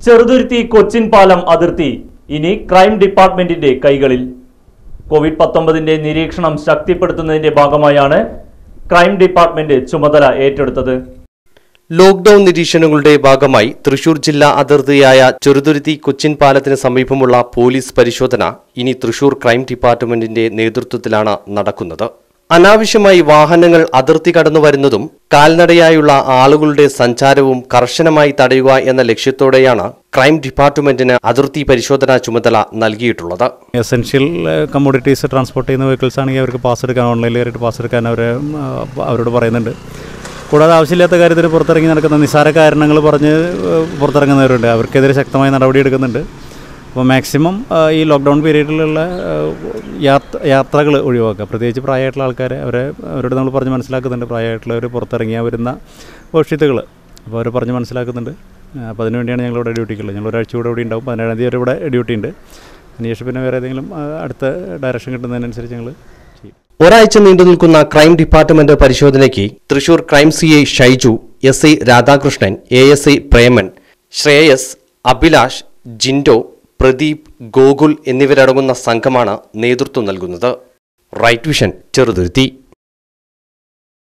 ചെറുതുരുത്തി കൊച്ചിൻ പാലം അതിർത്തി ഇനി ക്രൈം ഡിപ്പാർട്ട്മെന്റിന്റെ കൈകളിൽ കോവിഡ് പത്തൊമ്പതിന്റെ നിരീക്ഷണം ശക്തിപ്പെടുത്തുന്നതിന്റെ ഭാഗമായാണ് ക്രൈം ഡിപ്പാർട്ട്മെന്റ് ചുമതല ഏറ്റെടുത്തത് ലോക്ഡൌൺ നിരീക്ഷണങ്ങളുടെ ഭാഗമായി തൃശൂർ ജില്ലാ അതിർത്തിയായ ചെറുതുരുത്തി കൊച്ചിൻ പാലത്തിന് സമീപമുള്ള പോലീസ് പരിശോധന ഇനി തൃശൂർ ക്രൈം ഡിപ്പാർട്ട്മെന്റിന്റെ നേതൃത്വത്തിലാണ് നടക്കുന്നത് അനാവശ്യമായി വാഹനങ്ങൾ അതിർത്തി കടന്നു വരുന്നതും കാൽനടയായുള്ള ആളുകളുടെ സഞ്ചാരവും കർശനമായി തടയുക എന്ന ലക്ഷ്യത്തോടെയാണ് ക്രൈം ഡിപ്പാർട്ട്മെന്റിന് അതിർത്തി പരിശോധനാ ചുമതല നൽകിയിട്ടുള്ളത് എസെൻഷ്യൽ കമ്മോഡിറ്റീസ് ട്രാൻസ്പോർട്ട് ചെയ്യുന്ന വെഹിക്കിൾസ് ആണെങ്കിൽ അവർക്ക് പാസ് എടുക്കാൻ ഓൺലൈനിൽ കയറിയിട്ട് പാസ് എടുക്കാൻ അവർ അവരോട് പറയുന്നുണ്ട് കൂടാതെ ആവശ്യമില്ലാത്ത കാര്യത്തിന് പുറത്തിറങ്ങി നടക്കുന്ന നിസ്സാര കാരണങ്ങൾ പറഞ്ഞ് ഏഹ്, പുറത്തിറങ്ങുന്നവരുണ്ട് അവർക്കെതിരെ ശക്തമായ നടപടി എടുക്കുന്നുണ്ട് അപ്പോൾ മാക്സിമം ഈ ലോക്ക്ഡൗൺ പീരീഡിലുള്ള യാത്ര യാത്രകൾ ഒഴിവാക്കുക പ്രത്യേകിച്ച് പ്രായമായിട്ടുള്ള ആൾക്കാരെ അവരെ അവരോട് നമ്മൾ പറഞ്ഞ് മനസ്സിലാക്കുന്നുണ്ട് പ്രായമായിട്ടുള്ളവർ പുറത്തിറങ്ങിയാൽ വരുന്ന ഭവിഷ്യത്തുകൾ അപ്പോൾ അവർ പറഞ്ഞ് മനസ്സിലാക്കുന്നുണ്ട് അപ്പോൾ അതിനുവേണ്ടിയാണ് ഞങ്ങളിവിടെ ഡ്യൂട്ടിക്കുള്ളത് ഞങ്ങൾ ഒരാഴ്ച കൂടെ ഇവിടെ ഉണ്ടാവും പതിനേഴാം തീയതി വരെ ഇവിടെ ഡ്യൂട്ടി ഉണ്ട് അതിനുശേഷം പിന്നെ വേറെ ഏതെങ്കിലും ആ, അടുത്ത ഡയറക്ഷൻ കിട്ടുന്നതിനനുസരിച്ച് ഞങ്ങൾ ചെയ്യും ഒരാഴ്ച നീണ്ടു നിൽക്കുന്ന ക്രൈം ഡിപ്പാർട്ട്മെന്റ് പരിശോധനയ്ക്ക് Thrissur crime C I Shaiju S I Radhakrishnan A S I Preman Shreyas Abhilash Jindo Pradeep Gokul എന്നിവരടങ്ങുന്ന സംഘമാണ് നേതൃത്വം നൽകുന്നത് റൈറ്റ് വിഷൻ ചെറുതുരുത്തി